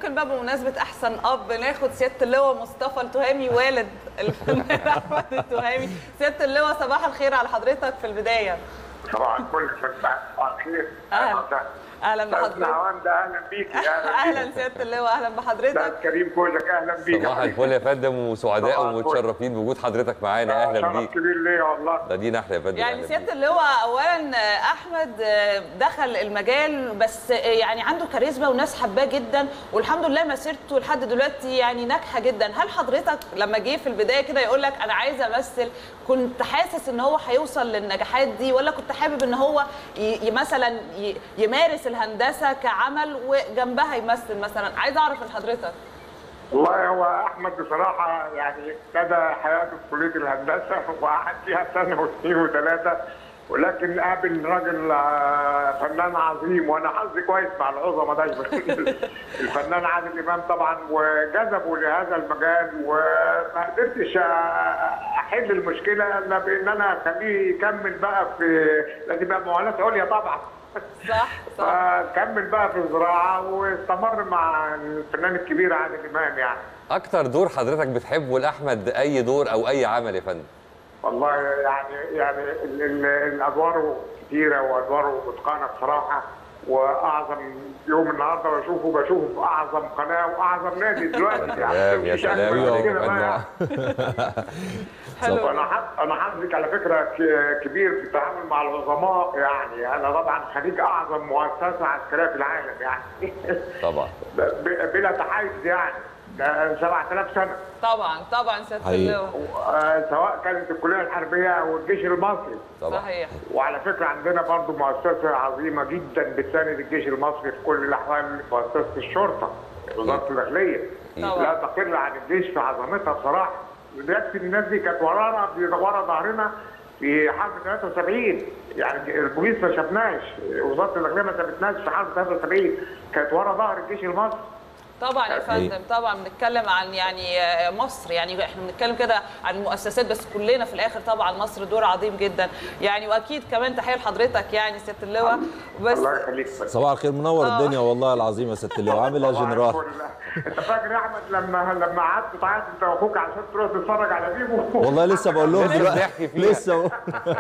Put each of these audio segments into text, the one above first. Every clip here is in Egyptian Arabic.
ممكن بقى بمناسبه احسن اب ناخد سياده اللواء مصطفى التهامي والد الفنان احمد التهامي سياده اللواء صباح الخير على حضرتك في البدايه طبعا كل صباح الخير أهلا. اهلا استاذ بحضرتك نعوان ده اهلا بيك اهلا سياده اللواء اهلا بحضرتك استاذ كريم كوزك اهلا بيك صباح الفل يا فندم وسعداء صباح الفل. ومتشرفين بوجود حضرتك معانا اهلا شرف بيك كبير ليا والله ده دينا احنا يا فندم يعني أهلاً سياده بيك. اللواء اولا آه، احمد آه، دخل المجال بس آه، يعني عنده كاريزما وناس حباه جدا والحمد لله مسيرته لحد دلوقتي يعني ناجحه جدا هل حضرتك لما جه في البدايه كده يقول لك انا عايز امثل كنت حاسس ان هو هيوصل للنجاحات دي ولا كنت حابب ان هو ي- ي- مثلا ي- يمارس الهندسه كعمل وجنبها يمثل مثلا عايز اعرف من حضرتك والله هو احمد بصراحه يعني ابتدى حياته في كليه الهندسه وقعد فيها سنه واثنين وثلاثه ولكن قابل راجل آه، فنان عظيم وانا حظي كويس مع العظماء دايما الفنان عادل امام طبعا وجذبوا لهذا المجال وما قدرتش احل المشكله الا بان انا اخليه يكمل بقى في لازم يبقى معاناه عليا طبعا صح صح فكمل بقى في الزراعه واستمر مع الفنان الكبير عادل امام يعني اكتر دور حضرتك بتحبه لاحمد اي دور او اي عمل يا فندم والله يعني يعني ال- ال- الادوار كتيره وادواره متقنه بصراحه واعظم يوم النهارده بشوفه بشوفه في اعظم قناه واعظم نادي دلوقتي سلام يا مفيش سلام أجمل من عليك يا كده بقى. فندم حلو وانا حظ- انا حظك على فكره ك- كبير في التعامل مع العظماء يعني انا طبعا خريج اعظم مؤسسه عسكريه في العالم يعني طبعا ب- بلا تحيز يعني ده 7000 سنه طبعا طبعا سياده حقيقي. اللواء آه، سواء كانت الكليه الحربيه او الجيش المصري طبعا صحيح وعلى فكره عندنا برضو مؤسسه عظيمه جدا بتساند الجيش المصري في كل الاحوال مؤسسه الشرطه وزاره الداخليه طبعا. لا تقل عن الجيش في عظمتها بصراحه يكفي الناس دي كانت ورانا ورا ظهرنا في حرب 73 يعني البوليس ما شافناش وزاره الداخليه ما سابتناش في حرب 73 كانت ورا ظهر الجيش المصري طبعا يا فندم طبعا بنتكلم عن يعني آه، مصر يعني احنا بنتكلم كده عن مؤسسات بس كلنا في الاخر طبعا مصر دور عظيم جدا يعني واكيد كمان تحيه لحضرتك يعني سياده اللواء بس الله يخليك صباح الخير منور آه. الدنيا والله العظيم يا ست اللواء عامل ايه يا صباح جنرال الفل. انت فاكر يا احمد لما لما قعدت تعيط انت واخوك عشان تروح تتفرج على بيبو والله لسه بقول لهم لسه دلوقتي بنحكي فيها. لسه بقول-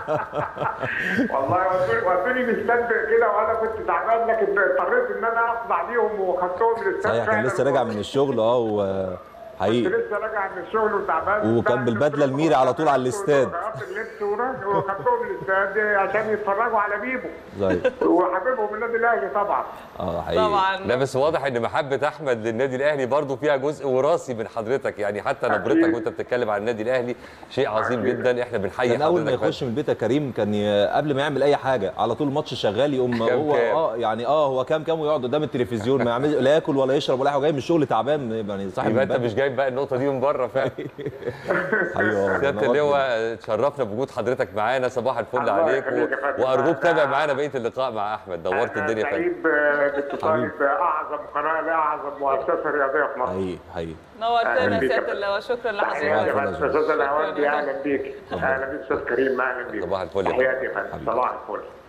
والله ودوني- ودوني مستنبق كده وانا كنت تعبان لكن اضطريت ان انا اخضع ليهم وخدتهم للاستاد صحيح كان فعلاً. لسه راجع من الشغل اه و- كنت حقيقي لسه راجع من الشغل وتعبان وكان بالبدلة الميري على طول على الاستاد. غيرت اللبس ورا- وخدتهم الاستاد عشان يتفرجوا على بيبو زي وحبيبهم النادي الاهلي طبعا اه حقيقي طبعا لا بس واضح ان محبه احمد للنادي الاهلي برضو فيها جزء وراثي من حضرتك يعني حتى أكيد. نبرتك وانت بتتكلم عن النادي الاهلي شيء عظيم أكيد. جدا احنا بنحيي كان اول ما حضرتك يخش من البيت يا كريم كان ي... قبل ما يعمل اي حاجه على طول الماتش شغال يقوم كام هو كام؟ اه يعني اه هو كام كام ويقعد قدام التلفزيون ما يعمل لا ياكل ولا يشرب ولا حاجه جاي من الشغل تعبان يعني صاحب يبقى انت البدلة. مش جايب بقى النقطه دي من بره فعلا ايوه سياده نورت. اللواء اتشرفنا بوجود حضرتك معانا صباح الفل الله عليك يخليك يا فندم. وارجوك أنا- تابع معانا بقيه اللقاء مع احمد دورت أنا الدنيا يا فندم سعيد ب- باتصالي باعظم قناه لاعظم مؤسسه رياضيه في مصر حقيقي حقيقي نورتنا أهلا يا بيك. سياده اللواء شكرا تحياتي لحضرتك يا فندم استاذ العوادي شكراً. اهلا بيك اهلا بيك استاذ كريم اهلا بيك صباح الفل يا فندم. تحياتي يا فندم صباح الفل